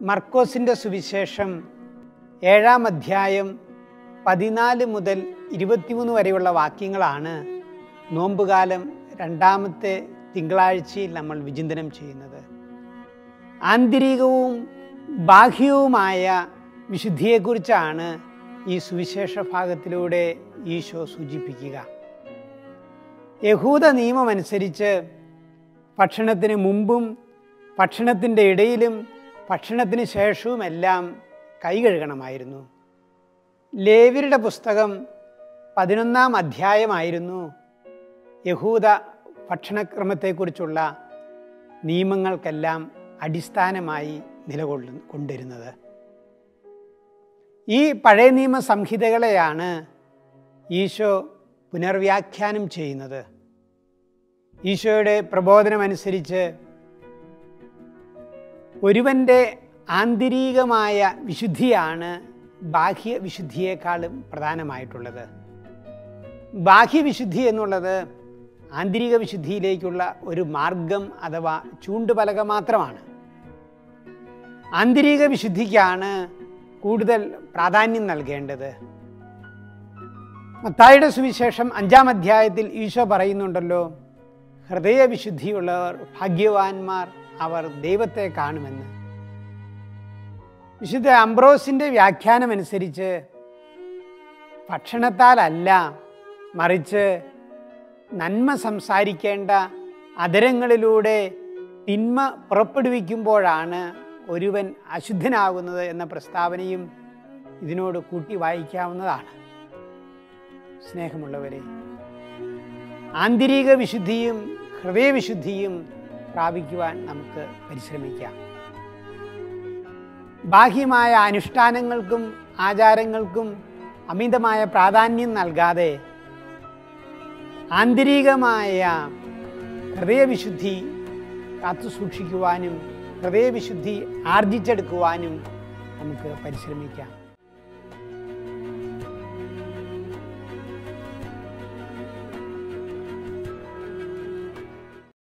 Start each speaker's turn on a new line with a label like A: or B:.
A: മർക്കോസിൻ്റെ സുവിശേഷം ഏഴാം അധ്യായം പതിനാല് മുതൽ ഇരുപത്തിമൂന്ന് വരെയുള്ള വാക്യങ്ങളാണ് നോമ്പുകാലം രണ്ടാമത്തെ തിങ്കളാഴ്ചയിൽ നമ്മൾ വിചിന്തനം ചെയ്യുന്നത് ആന്തരികവും ബാഹ്യവുമായ വിശുദ്ധിയെക്കുറിച്ചാണ് ഈ സുവിശേഷ ഭാഗത്തിലൂടെ ഈശോ സൂചിപ്പിക്കുക യഹൂദ നിയമമനുസരിച്ച് ഭക്ഷണത്തിന് മുമ്പും ഭക്ഷണത്തിൻ്റെ ഇടയിലും ഭക്ഷണത്തിന് ശേഷവുമെല്ലാം കൈ കഴുകണമായിരുന്നു ലേവ്യരുടെ പുസ്തകം പതിനൊന്നാം അധ്യായമായിരുന്നു യഹൂദ ഭക്ഷണക്രമത്തെക്കുറിച്ചുള്ള നിയമങ്ങൾക്കെല്ലാം അടിസ്ഥാനമായി നിലകൊള്ളു കൊണ്ടിരുന്നത് ഈ പഴയ നിയമ സംഹിതകളെയാണ് ഈശോ പുനർവ്യാഖ്യാനം ചെയ്യുന്നത് ഈശോയുടെ പ്രബോധനമനുസരിച്ച് ഒരുവൻ്റെ ആന്തരികമായ വിശുദ്ധിയാണ് ബാഹ്യ വിശുദ്ധിയേക്കാളും പ്രധാനമായിട്ടുള്ളത് ബാഹ്യവിശുദ്ധി എന്നുള്ളത് ആന്തരിക വിശുദ്ധിയിലേക്കുള്ള ഒരു മാർഗം അഥവാ ചൂണ്ടുപലക മാത്രമാണ് ആന്തരിക വിശുദ്ധിക്കാണ് കൂടുതൽ പ്രാധാന്യം നൽകേണ്ടത് മത്തായിയുടെ സുവിശേഷം അഞ്ചാം അധ്യായത്തിൽ ഈശോ പറയുന്നുണ്ടല്ലോ ഹൃദയവിശുദ്ധിയുള്ളവർ ഭാഗ്യവാന്മാർ അവർ ദൈവത്തെ കാണുമെന്ന് വിശുദ്ധ അംബ്രോസിൻ്റെ വ്യാഖ്യാനമനുസരിച്ച് ഭക്ഷണത്താലല്ല മറിച്ച് നന്മ സംസാരിക്കേണ്ട അതരങ്ങളിലൂടെ തിന്മ പുറപ്പെടുവിക്കുമ്പോഴാണ് ഒരുവൻ അശുദ്ധനാകുന്നത് എന്ന പ്രസ്താവനയും ഇതിനോട് കൂട്ടി വായിക്കാവുന്നതാണ് സ്നേഹമുള്ളവരെ ആന്തരിക വിശുദ്ധിയും ഹൃദയവിശുദ്ധിയും പ്രാപിക്കുവാൻ നമുക്ക് പരിശ്രമിക്കാം ബാഹ്യമായ അനുഷ്ഠാനങ്ങൾക്കും ആചാരങ്ങൾക്കും അമിതമായ പ്രാധാന്യം നൽകാതെ ആന്തരികമായ ഹൃദയവിശുദ്ധി കാത്തു സൂക്ഷിക്കുവാനും ഹൃദയവിശുദ്ധി ആർജിച്ചെടുക്കുവാനും നമുക്ക് പരിശ്രമിക്കാം